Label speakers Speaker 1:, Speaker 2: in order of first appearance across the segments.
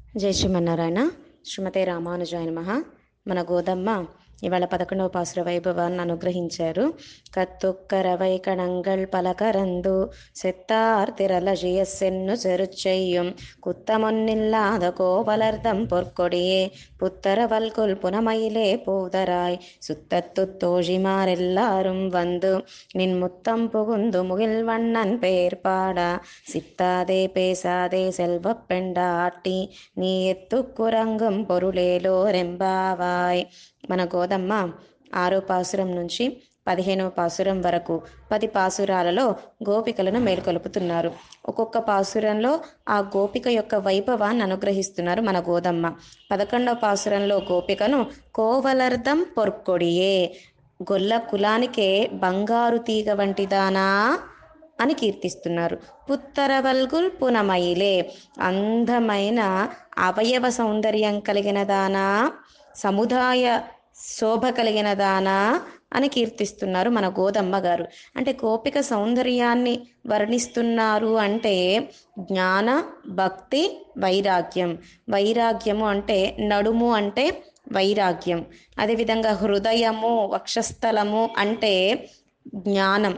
Speaker 1: జై శ్రీమన్నారాయణ శ్రీమతే రామానుజాయ నమః మన గోదమ్మ ఇవాళ పదకొండవ పాసుర వైభవాన్ని అనుగ్రహించారు కత్తుక్కరవై కణంగల్ పలకరందు செத்தார் திரளழிய சென்னு செருச்செய்யும் குத்தமொன்னில்லாத கோவலர்தம் பொற்கொடியே புத்தரவல்குல் புனமயிலே பூதராய் சுத்தத்து தோழிமாரெல்லாரும் வந்து நின் முத்தம் புகுந்து முகில் வண்ணன் பேர் பாடா சித்தாதே பேசாதே செல்வப் பெண்டாட்டி நீ ఎత్తుకురంగం పొరులేలోరెంబావాయ్ మన గోదమ్మ ఆరో పాసురం నుంచి పదిహేనవ పాసురం వరకు పది పాసురాలలో గోపికలను మేల్కొలుపుతున్నారు ఒక్కొక్క పాసురంలో ఆ గోపిక యొక్క వైభవాన్ని అనుగ్రహిస్తున్నారు మన గోదమ్మ పదకొండవ పాసురంలో గోపికను కోవలర్దం పొర్కొడియే గొల్ల కులానికే బంగారు తీగ వంటిదానా అని కీర్తిస్తున్నారు పుత్తరవల్గుల్ పునమయిలే అందమైన అవయవ సౌందర్యం కలిగిన దానా సముదాయ శోభ కలిగిన దానా అని కీర్తిస్తున్నారు మన గోదమ్మ గారు అంటే గోపిక సౌందర్యాన్ని వర్ణిస్తున్నారు అంటే జ్ఞాన భక్తి వైరాగ్యం వైరాగ్యము అంటే నడుము అంటే వైరాగ్యం అదేవిధంగా హృదయము వక్షస్థలము అంటే జ్ఞానం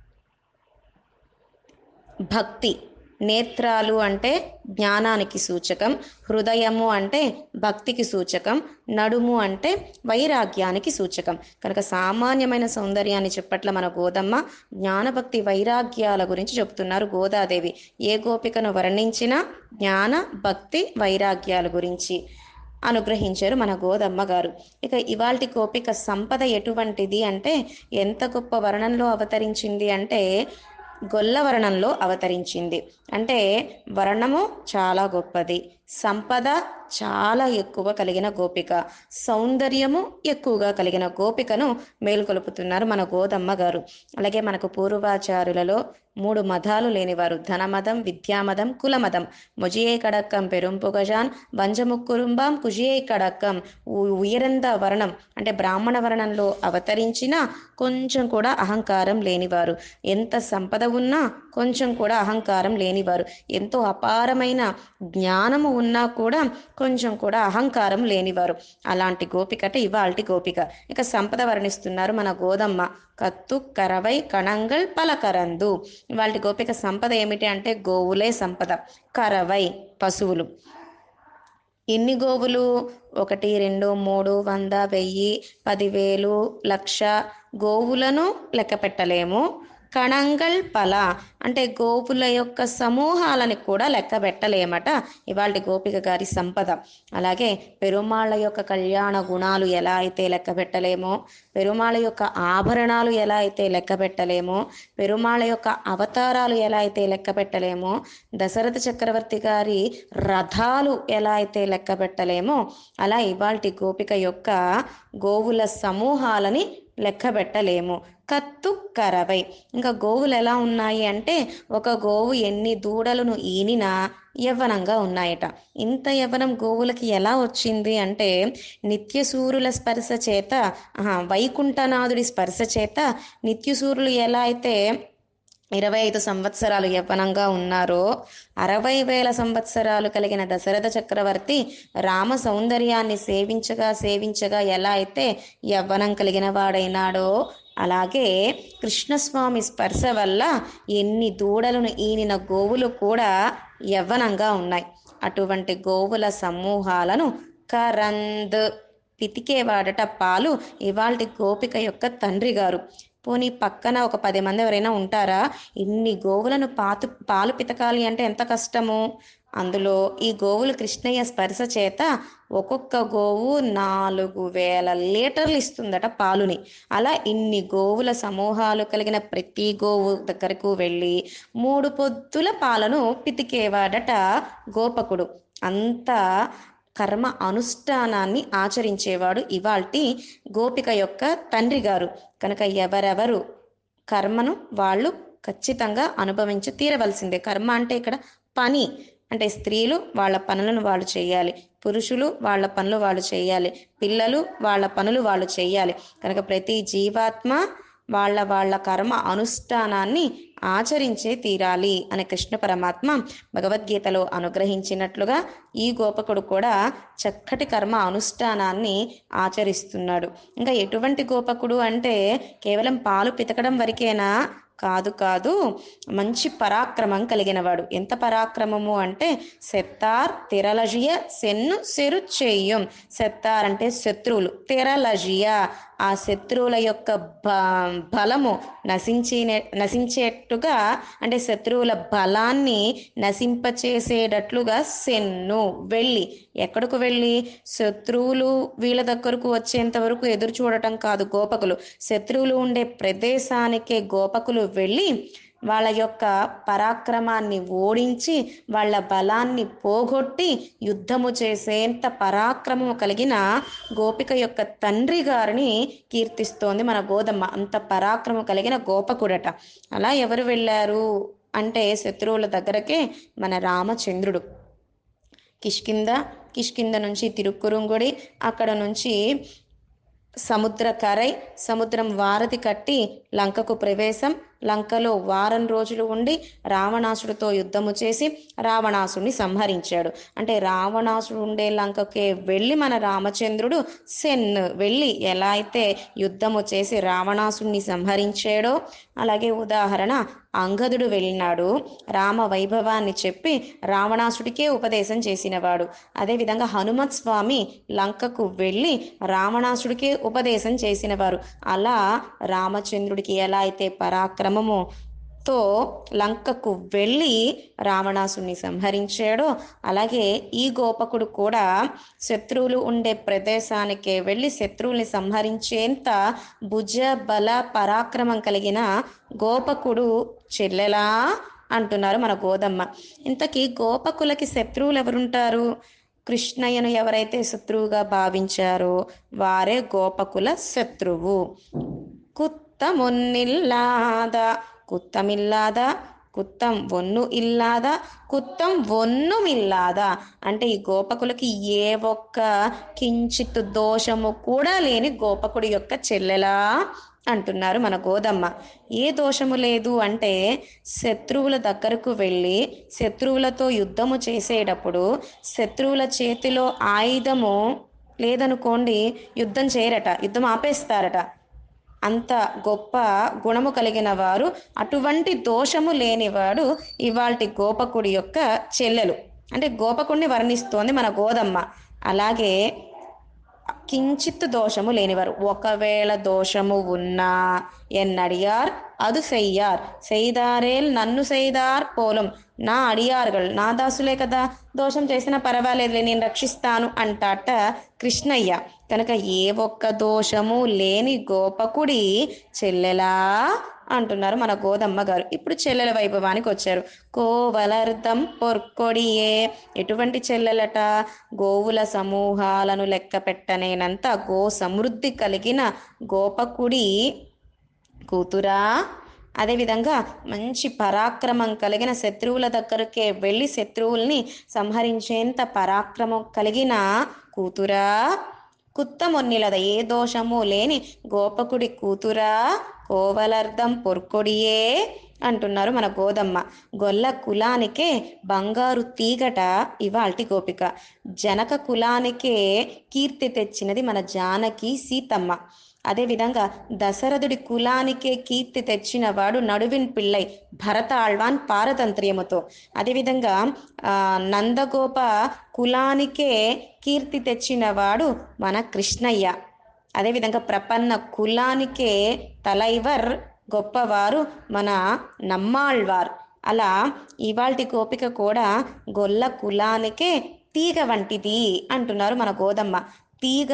Speaker 1: భక్తి నేత్రాలు అంటే జ్ఞానానికి సూచకం హృదయము అంటే భక్తికి సూచకం నడుము అంటే వైరాగ్యానికి సూచకం కనుక సామాన్యమైన సౌందర్యాన్ని చెప్పట్ల మన గోదమ్మ జ్ఞానభక్తి వైరాగ్యాల గురించి చెప్తున్నారు గోదాదేవి ఏ గోపికను వర్ణించినా జ్ఞాన భక్తి వైరాగ్యాల గురించి అనుగ్రహించారు మన గోదమ్మ గారు ఇక ఇవాల్టి గోపిక సంపద ఎటువంటిది అంటే ఎంత గొప్ప వర్ణంలో అవతరించింది అంటే గొల్ల వర్ణంలో అవతరించింది అంటే వర్ణము చాలా గొప్పది సంపద చాలా ఎక్కువ కలిగిన గోపిక సౌందర్యము ఎక్కువగా కలిగిన గోపికను మేలుకొలుపుతున్నారు మన గోదమ్మ గారు అలాగే మనకు పూర్వాచారులలో మూడు మతాలు లేనివారు ధనమదం విద్యామదం కులమదం ముజియే కడక్కం పెరుంపుగజాన్ వంజముక్కురుంబాం కుజియే కడక్కం ఉయరంద వర్ణం అంటే బ్రాహ్మణ వర్ణంలో అవతరించిన కొంచెం కూడా అహంకారం లేనివారు ఎంత సంపద ఉన్నా కొంచెం కూడా అహంకారం లేనివారు ఎంతో అపారమైన జ్ఞానము ఉన్నా కూడా కొంచెం కూడా అహంకారం లేనివారు అలాంటి గోపికట ఇవాల్టి గోపిక ఇక సంపద వర్ణిస్తున్నారు మన గోదమ్మ కత్తు కరవై కణంగల్ పలకరందు ఇవాళ గోపిక సంపద ఏమిటి అంటే గోవులే సంపద కరవై పశువులు ఎన్ని గోవులు ఒకటి రెండు మూడు వంద వెయ్యి పదివేలు లక్ష గోవులను లెక్క పెట్టలేము కణంగల్ పల అంటే గోపుల యొక్క సమూహాలని కూడా లెక్క పెట్టలేమట ఇవాళ గోపిక గారి సంపద అలాగే పెరుమాళ్ళ యొక్క కళ్యాణ గుణాలు ఎలా అయితే లెక్క పెట్టలేమో పెరుమాళ్ళ యొక్క ఆభరణాలు ఎలా అయితే లెక్క పెట్టలేమో పెరుమాళ్ళ యొక్క అవతారాలు ఎలా అయితే లెక్క పెట్టలేమో దశరథ చక్రవర్తి గారి రథాలు ఎలా అయితే లెక్క పెట్టలేమో అలా ఇవాల్టి గోపిక యొక్క గోవుల సమూహాలని లెక్క పెట్టలేము కత్తు కరవై ఇంకా గోవులు ఎలా ఉన్నాయి అంటే ఒక గోవు ఎన్ని దూడలను ఈనినా యవ్వనంగా ఉన్నాయట ఇంత యవ్వనం గోవులకి ఎలా వచ్చింది అంటే నిత్యసూరుల స్పర్శ చేత వైకుంఠనాథుడి స్పర్శ చేత నిత్యసూరులు ఎలా అయితే ఇరవై ఐదు సంవత్సరాలు యవ్వనంగా ఉన్నారో అరవై వేల సంవత్సరాలు కలిగిన దశరథ చక్రవర్తి రామ సౌందర్యాన్ని సేవించగా సేవించగా ఎలా అయితే యవ్వనం కలిగిన వాడైనాడో అలాగే కృష్ణస్వామి స్పర్శ వల్ల ఎన్ని దూడలను ఈనిన గోవులు కూడా యవ్వనంగా ఉన్నాయి అటువంటి గోవుల సమూహాలను కరంద్ పితికేవాడట పాలు ఇవాల్టి గోపిక యొక్క తండ్రి గారు పోనీ పక్కన ఒక పది మంది ఎవరైనా ఉంటారా ఇన్ని గోవులను పాతు పాలు పితకాలి అంటే ఎంత కష్టము అందులో ఈ గోవులు కృష్ణయ్య స్పర్శ చేత ఒక్కొక్క గోవు నాలుగు వేల లీటర్లు ఇస్తుందట పాలుని అలా ఇన్ని గోవుల సమూహాలు కలిగిన ప్రతి గోవు దగ్గరకు వెళ్ళి మూడు పొద్దుల పాలను పితికేవాడట గోపకుడు అంత కర్మ అనుష్ఠానాన్ని ఆచరించేవాడు ఇవాల్టి గోపిక యొక్క తండ్రి గారు కనుక ఎవరెవరు కర్మను వాళ్ళు ఖచ్చితంగా అనుభవించి తీరవలసిందే కర్మ అంటే ఇక్కడ పని అంటే స్త్రీలు వాళ్ళ పనులను వాళ్ళు చేయాలి పురుషులు వాళ్ళ పనులు వాళ్ళు చేయాలి పిల్లలు వాళ్ళ పనులు వాళ్ళు చేయాలి కనుక ప్రతి జీవాత్మ వాళ్ళ వాళ్ళ కర్మ అనుష్ఠానాన్ని ఆచరించే తీరాలి అని కృష్ణ పరమాత్మ భగవద్గీతలో అనుగ్రహించినట్లుగా ఈ గోపకుడు కూడా చక్కటి కర్మ అనుష్ఠానాన్ని ఆచరిస్తున్నాడు ఇంకా ఎటువంటి గోపకుడు అంటే కేవలం పాలు పితకడం వరకేనా కాదు కాదు మంచి పరాక్రమం కలిగినవాడు ఎంత పరాక్రమము అంటే సెత్తార్ తెరలజియ సెన్ను సెరు చెయ్యం సెత్తార్ అంటే శత్రువులు తెరలజియ ఆ శత్రువుల యొక్క బ బలము నశించి నశించేట్టుగా అంటే శత్రువుల బలాన్ని నశింపచేసేటట్లుగా సెన్ను వెళ్ళి ఎక్కడకు వెళ్ళి శత్రువులు వీళ్ళ దగ్గరకు వచ్చేంత వరకు ఎదురు చూడటం కాదు గోపకులు శత్రువులు ఉండే ప్రదేశానికే గోపకులు వెళ్ళి వాళ్ళ యొక్క పరాక్రమాన్ని ఓడించి వాళ్ళ బలాన్ని పోగొట్టి యుద్ధము చేసేంత పరాక్రమము కలిగిన గోపిక యొక్క తండ్రి గారిని కీర్తిస్తోంది మన గోదమ్మ అంత పరాక్రమం కలిగిన గోపకుడట అలా ఎవరు వెళ్ళారు అంటే శత్రువుల దగ్గరకే మన రామచంద్రుడు కిష్కింద కిష్కింద నుంచి తిరుక్కురుంగుడి అక్కడ నుంచి సముద్ర కరై సముద్రం వారధి కట్టి లంకకు ప్రవేశం లంకలో వారం రోజులు ఉండి రావణాసుడితో యుద్ధము చేసి రావణాసుడిని సంహరించాడు అంటే రావణాసుడు ఉండే లంకకే వెళ్ళి మన రామచంద్రుడు సెన్ వెళ్ళి ఎలా అయితే యుద్ధము చేసి రావణాసుడిని సంహరించాడో అలాగే ఉదాహరణ అంగదుడు వెళ్ళినాడు రామ వైభవాన్ని చెప్పి రావణాసుడికే ఉపదేశం చేసినవాడు అదేవిధంగా హనుమత్ స్వామి లంకకు వెళ్ళి రావణాసుడికే ఉపదేశం చేసినవారు అలా రామచంద్రుడికి ఎలా అయితే పరాక్రమము తో లంకకు వెళ్ళి రావణాసుని సంహరించాడో అలాగే ఈ గోపకుడు కూడా శత్రువులు ఉండే ప్రదేశానికే వెళ్ళి శత్రువుల్ని సంహరించేంత భుజ బల పరాక్రమం కలిగిన గోపకుడు చెల్లెలా అంటున్నారు మన గోదమ్మ ఇంతకీ గోపకులకి శత్రువులు ఎవరుంటారు కృష్ణయ్యను ఎవరైతే శత్రువుగా భావించారో వారే గోపకుల శత్రువు కుత్తమొన్నిల్లాద కుత్తమిల్లాద కుత్తం ఒన్ను ఇల్లాద కుత్తం ఒన్నుమిల్లాద అంటే ఈ గోపకులకి ఏ ఒక్క కించిత్ దోషము కూడా లేని గోపకుడి యొక్క చెల్లెలా అంటున్నారు మన గోదమ్మ ఏ దోషము లేదు అంటే శత్రువుల దగ్గరకు వెళ్ళి శత్రువులతో యుద్ధము చేసేటప్పుడు శత్రువుల చేతిలో ఆయుధము లేదనుకోండి యుద్ధం చేయరట యుద్ధం ఆపేస్తారట అంత గొప్ప గుణము కలిగిన వారు అటువంటి దోషము లేనివాడు ఇవాల్టి గోపకుడి యొక్క చెల్లెలు అంటే గోపకుడిని వర్ణిస్తోంది మన గోదమ్మ అలాగే కించిత్ దోషము లేనివారు ఒకవేళ దోషము ఉన్నా ఎన్నడియార్ అది సెయ్యార్ செய்தாரேல் నన్ను செய்தார் పోలం నా అడియార్గల్ నా దాసులే కదా దోషం చేసినా పర్వాలేదులే నేను రక్షిస్తాను అంటాట కృష్ణయ్య కనుక ఏ ఒక్క దోషము లేని గోపకుడి చెల్లెలా అంటున్నారు మన గోదమ్మ గారు ఇప్పుడు చెల్లెల వైభవానికి వచ్చారు కోవలర్ధం పొర్కొడియే ఎటువంటి చెల్లెలట గోవుల సమూహాలను లెక్క పెట్టనేనంత గో సమృద్ధి కలిగిన గోపకుడి కూతురా అదేవిధంగా మంచి పరాక్రమం కలిగిన శత్రువుల దగ్గరకే వెళ్ళి శత్రువుల్ని సంహరించేంత పరాక్రమం కలిగిన కూతురా కుత్తమొన్నిలద ఏ దోషము లేని గోపకుడి కూతురా కోవలర్ధం పొర్కొడియే అంటున్నారు మన గోదమ్మ గొల్ల కులానికే బంగారు తీగట ఇవాల్టి గోపిక జనక కులానికే కీర్తి తెచ్చినది మన జానకి సీతమ్మ అదేవిధంగా దశరథుడి కులానికే కీర్తి తెచ్చిన వాడు నడువిన్ పిల్లై భరత ఆళ్వాన్ పారతంత్ర్యముతో అదేవిధంగా ఆ, నందగోప కులానికే కీర్తి తెచ్చిన వాడు మన కృష్ణయ్య అదేవిధంగా ప్రపన్న కులానికే తలైవర్ గొప్పవారు మన నమ్మాళ్వార్ అలా ఇవాల్టి గోపిక కూడా గొల్ల కులానికే తీగ వంటిది అంటున్నారు మన గోదమ్మ తీగ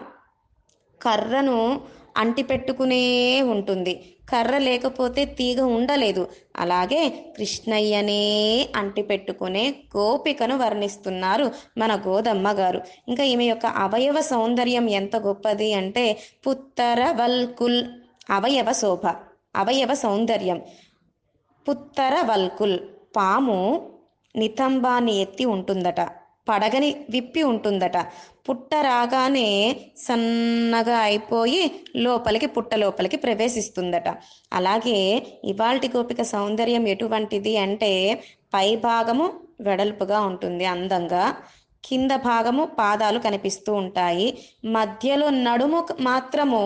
Speaker 1: కర్రను అంటిపెట్టుకునే ఉంటుంది కర్ర లేకపోతే తీగ ఉండలేదు అలాగే కృష్ణయ్యనే అంటిపెట్టుకునే గోపికను వర్ణిస్తున్నారు మన గోదమ్మ గారు ఇంకా ఈమె యొక్క అవయవ సౌందర్యం ఎంత గొప్పది అంటే పుత్తర వల్కుల్ అవయవ శోభ అవయవ సౌందర్యం పుత్తర వల్కుల్ పాము నితంబాన్ని ఎత్తి ఉంటుందట పడగని విప్పి ఉంటుందట పుట్ట రాగానే సన్నగా అయిపోయి లోపలికి పుట్ట లోపలికి ప్రవేశిస్తుందట అలాగే ఇవాల్టి గోపిక సౌందర్యం ఎటువంటిది అంటే పై భాగము వెడల్పుగా ఉంటుంది అందంగా కింద భాగము పాదాలు కనిపిస్తూ ఉంటాయి మధ్యలో నడుము మాత్రము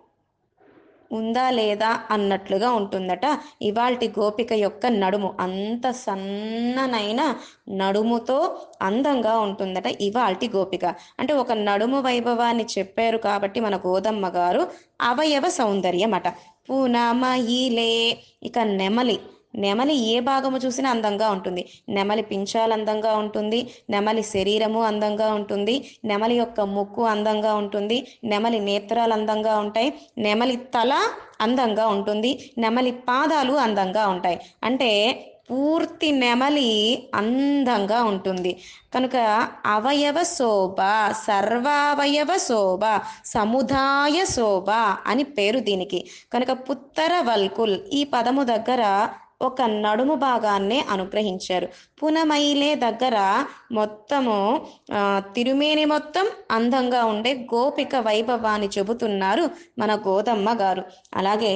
Speaker 1: ఉందా లేదా అన్నట్లుగా ఉంటుందట ఇవాల్టి గోపిక యొక్క నడుము అంత సన్ననైన నడుముతో అందంగా ఉంటుందట ఇవాల్టి గోపిక అంటే ఒక నడుము వైభవాన్ని చెప్పారు కాబట్టి మన గోదమ్మ గారు అవయవ సౌందర్యం అట పూనమయిలే ఇక నెమలి నెమలి ఏ భాగము చూసినా అందంగా ఉంటుంది నెమలి పించాలు అందంగా ఉంటుంది నెమలి శరీరము అందంగా ఉంటుంది నెమలి యొక్క ముక్కు అందంగా ఉంటుంది నెమలి నేత్రాలు అందంగా ఉంటాయి నెమలి తల అందంగా ఉంటుంది నెమలి పాదాలు అందంగా ఉంటాయి అంటే పూర్తి నెమలి అందంగా ఉంటుంది కనుక అవయవ శోభ సర్వావయవ శోభ సముదాయ శోభ అని పేరు దీనికి కనుక పుత్తర వల్కుల్ ఈ పదము దగ్గర ఒక నడుము భాగాన్నే అనుగ్రహించారు పునమైలే దగ్గర మొత్తము ఆ, తిరుమేని మొత్తం అందంగా ఉండే గోపిక వైభవాన్ని చెబుతున్నారు మన గోదమ్మ గారు అలాగే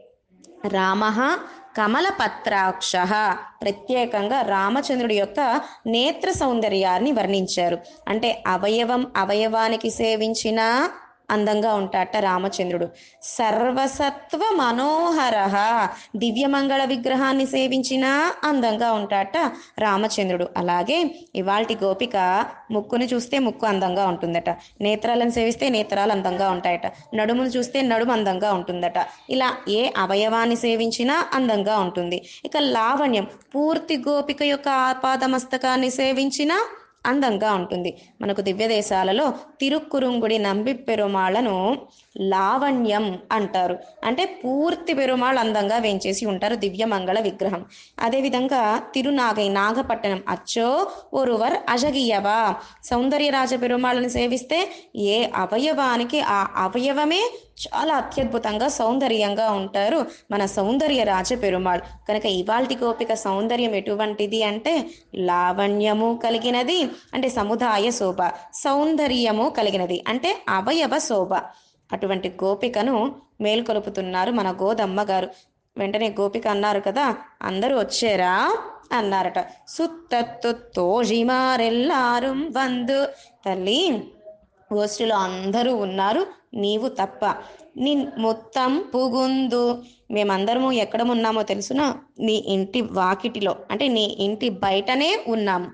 Speaker 1: రామ కమలపత్రాక్ష ప్రత్యేకంగా రామచంద్రుడి యొక్క నేత్ర సౌందర్యాన్ని వర్ణించారు అంటే అవయవం అవయవానికి సేవించిన అందంగా ఉంటాట రామచంద్రుడు సర్వసత్వ మనోహర దివ్యమంగళ విగ్రహాన్ని సేవించినా అందంగా ఉంటాట రామచంద్రుడు అలాగే ఇవాల్టి గోపిక ముక్కును చూస్తే ముక్కు అందంగా ఉంటుందట నేత్రాలను సేవిస్తే నేత్రాలు అందంగా ఉంటాయట నడుమును చూస్తే నడుము అందంగా ఉంటుందట ఇలా ఏ అవయవాన్ని సేవించినా అందంగా ఉంటుంది ఇక లావణ్యం పూర్తి గోపిక యొక్క ఆపాదమస్తకాన్ని సేవించినా అందంగా ఉంటుంది మనకు దివ్య దేశాలలో తిరుక్కురుంగుడి నంబి పెరుమాళ్లను లావణ్యం అంటారు అంటే పూర్తి పెరుమాళ్ అందంగా వేంచేసి ఉంటారు దివ్యమంగళ విగ్రహం అదేవిధంగా తిరునాగై నాగపట్టణం అచ్చో ఒరువర్ అజగియవా సౌందర్యరాజ పెరుమాళ్ళని సేవిస్తే ఏ అవయవానికి ఆ అవయవమే చాలా అత్యద్భుతంగా సౌందర్యంగా ఉంటారు మన సౌందర్య రాజ పెరుమాళ్ కనుక ఇవాల్టి గోపిక సౌందర్యం ఎటువంటిది అంటే లావణ్యము కలిగినది అంటే సముదాయ శోభ సౌందర్యము కలిగినది అంటే అవయవ శోభ అటువంటి గోపికను మేల్కొలుపుతున్నారు మన గోదమ్మ గారు వెంటనే గోపిక అన్నారు కదా అందరూ వచ్చారా అన్నారట సుత్తత్తు తోజిమారెల్లారుం వందు తల్లి గోష్ఠిలో అందరూ ఉన్నారు నీవు తప్ప నీ మొత్తం పుగుందు మేమందరము ఎక్కడ ఉన్నామో తెలుసునా నీ ఇంటి వాకిటిలో అంటే నీ ఇంటి బయటనే ఉన్నాము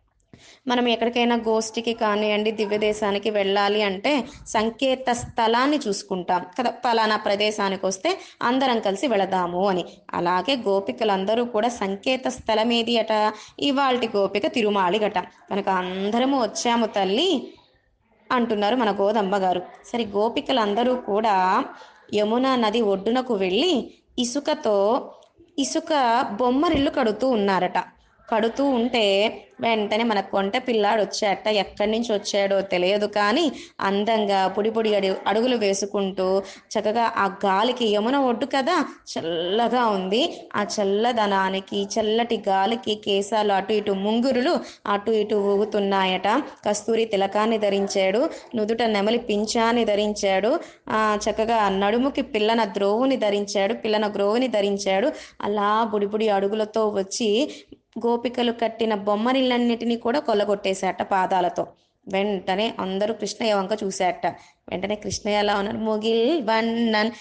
Speaker 1: మనం ఎక్కడికైనా గోష్ఠికి కానివ్వండి దివ్య దేశానికి వెళ్ళాలి అంటే సంకేత స్థలాన్ని చూసుకుంటాం కదా ఫలానా ప్రదేశానికి వస్తే అందరం కలిసి వెళదాము అని అలాగే గోపికలందరూ కూడా సంకేత స్థలం ఏది అట ఇవాల్టి గోపిక తిరుమాళి గట కనుక అందరము వచ్చాము తల్లి అంటున్నారు మన గోదమ్మ గారు సరే గోపికలందరూ కూడా యమునా నది ఒడ్డునకు వెళ్ళి ఇసుకతో ఇసుక బొమ్మరిల్లు కడుతూ ఉన్నారట కడుతూ ఉంటే వెంటనే మన కొంట పిల్లాడు వచ్చాట ఎక్కడి నుంచి వచ్చాడో తెలియదు కానీ అందంగా పొడి పొడి అడు అడుగులు వేసుకుంటూ చక్కగా ఆ గాలికి యమున ఒడ్డు కదా చల్లగా ఉంది ఆ చల్లదనానికి చల్లటి గాలికి కేశాలు అటు ఇటు ముంగురులు అటు ఇటు ఊగుతున్నాయట కస్తూరి తిలకాన్ని ధరించాడు నుదుట నెమలి పింఛాన్ని ధరించాడు ఆ చక్కగా నడుముకి పిల్లన ద్రోవుని ధరించాడు పిల్లన గ్రోవుని ధరించాడు అలా బుడిబుడి అడుగులతో వచ్చి గోపికలు కట్టిన బొమ్మరిళ్ళన్నిటినీ కూడా కొల్లగొట్టేశాట పాదాలతో వెంటనే అందరూ కృష్ణయ్య వంక చూశాట వెంటనే కృష్ణయ్య ఎలా ఉన్నారు ముగిల్ వన్నన్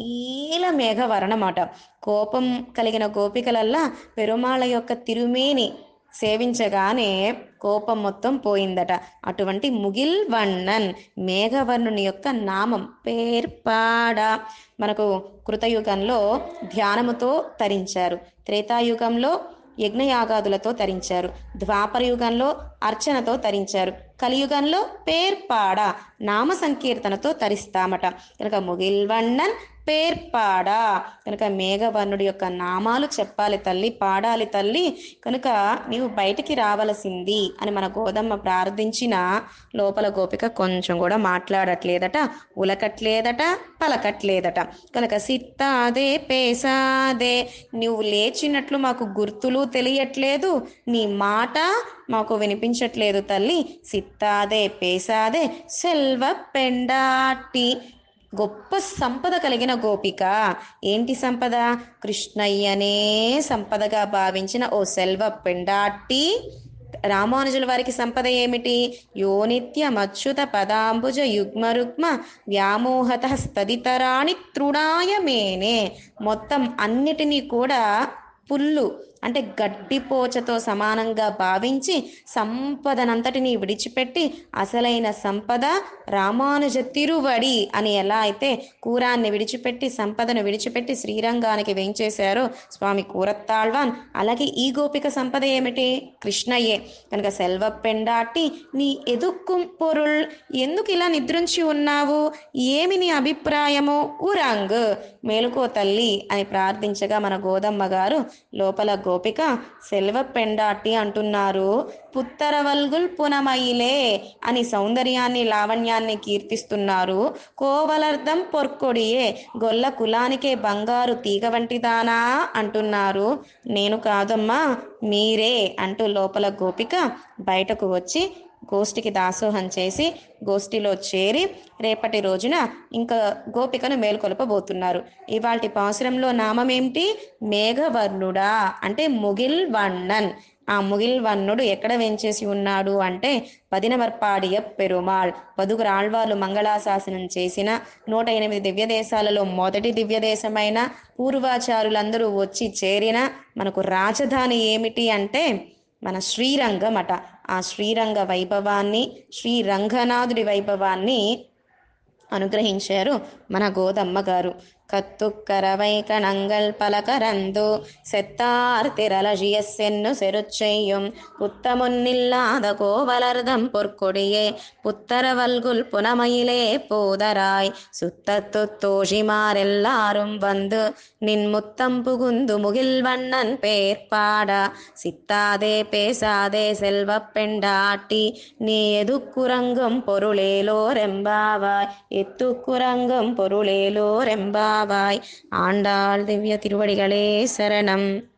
Speaker 1: నీల మేఘవర్ణమాట కోపం కలిగిన గోపికలల్లా పెరుమాళ యొక్క తిరుమేని సేవించగానే కోపం మొత్తం పోయిందట అటువంటి ముగిల్ వన్నన్ మేఘవర్ణుని యొక్క నామం పేర్పాడ మనకు కృతయుగంలో ధ్యానముతో తరించారు త్రేతాయుగంలో యజ్ఞయాగాదులతో తరించారు ద్వాపర యుగంలో అర్చనతో తరించారు కలియుగంలో పేర్పాడ నామ సంకీర్తనతో తరిస్తామట కనుక ముగిల్వన్నన్ పేర్పాడ కనుక మేఘవర్ణుడి యొక్క నామాలు చెప్పాలి తల్లి పాడాలి తల్లి కనుక నీవు బయటికి రావలసింది అని మన గోదమ్మ ప్రార్థించిన లోపల గోపిక కొంచెం కూడా మాట్లాడట్లేదట ఉలకట్లేదట పలకట్లేదట కనుక సిత్తాదే పేసాదే నువ్వు లేచినట్లు మాకు గుర్తులు తెలియట్లేదు నీ మాట మాకు వినిపించట్లేదు తల్లి సిత్తాదే పేసాదే సెల్వ పెండాటి గొప్ప సంపద కలిగిన గోపిక ఏంటి సంపద కృష్ణయ్యనే సంపదగా భావించిన ఓ సెల్వ పెండాటి రామానుజుల వారికి సంపద ఏమిటి యోనిత్యమచ్యుత పదాంబుజ యుగ్మరుగ్మ వ్యామోహత స్తదితరాణి తృణాయ మేనే మొత్తం అన్నిటినీ కూడా పుల్లు అంటే గడ్డిపోచతో సమానంగా భావించి సంపదనంతటిని విడిచిపెట్టి అసలైన సంపద రామానుజ తిరువడి అని ఎలా అయితే కూరాన్ని విడిచిపెట్టి సంపదను విడిచిపెట్టి శ్రీరంగానికి వేంచేశారో స్వామి కూరత్తాళ్వాన్ అలాగే ఈ గోపిక సంపద ఏమిటి కృష్ణయ్యే కనుక సెల్వ పెండాటి నీ ఎదుక్కు పొరుల్ ఎందుకు ఇలా నిద్రించి ఉన్నావు ఏమి నీ అభిప్రాయము ఉరంగ్ మేలుకో తల్లి అని ప్రార్థించగా మన గోదమ్మ గారు లోపల గోపిక సెల్వ పెండాటి అంటున్నారు పుత్తరవల్గుల్ పునమయిలే అని సౌందర్యాన్ని లావణ్యాన్ని కీర్తిస్తున్నారు కోవలర్థం పొర్కొడియే గొల్ల కులానికే బంగారు తీగ వంటిదానా అంటున్నారు నేను కాదమ్మా మీరే అంటూ లోపల గోపిక బయటకు వచ్చి గోష్ఠికి దాసోహం చేసి గోష్ఠిలో చేరి రేపటి రోజున ఇంకా గోపికను మేల్కొల్పబోతున్నారు ఇవాటి పాసురంలో నామం ఏమిటి మేఘవర్ణుడా అంటే ముగిల్ వన్నన్ ఆ ముగిల్ వన్నుడు ఎక్కడ వెంచేసి ఉన్నాడు అంటే పదినమర్పాడియ పెరుమాళ్ పదుగురు ఆళ్వార్లు మంగళాశాసనం చేసిన నూట ఎనిమిది దివ్య దేశాలలో మొదటి దివ్య దేశమైన పూర్వాచారులందరూ వచ్చి చేరిన మనకు రాజధాని ఏమిటి అంటే మన శ్రీరంగం అట ఆ శ్రీరంగ వైభవాన్ని శ్రీరంగనాథుడి వైభవాన్ని అనుగ్రహించారు మన గోదమ్మ గారు கத்துக்கரவை கணங்கள் பல கரந்து செத்தார் திரளழிய சென்னு செருச்செய்யும் புத்தமுன்னில்லாத கோவலர்தம் பொற்கொடியே புத்தரவல்குல் புனமயிலே போதராய் சுத்தத்து தோஷிமாரெல்லாரும் வந்து நின் முத்தம் புகுந்து முகில் வண்ணன் பேர் பாட சித்தாதே பேசாதே செல்வப் பெண்டாட்டி நீ எதுக்குறங்கும் பொருளேலோரெம்பாவாய் எத்துக்குறங்கும் பொருளேலோரெம்பாவாய் ஆண்டாள் திவ்ய திருவடிகளே சரணம்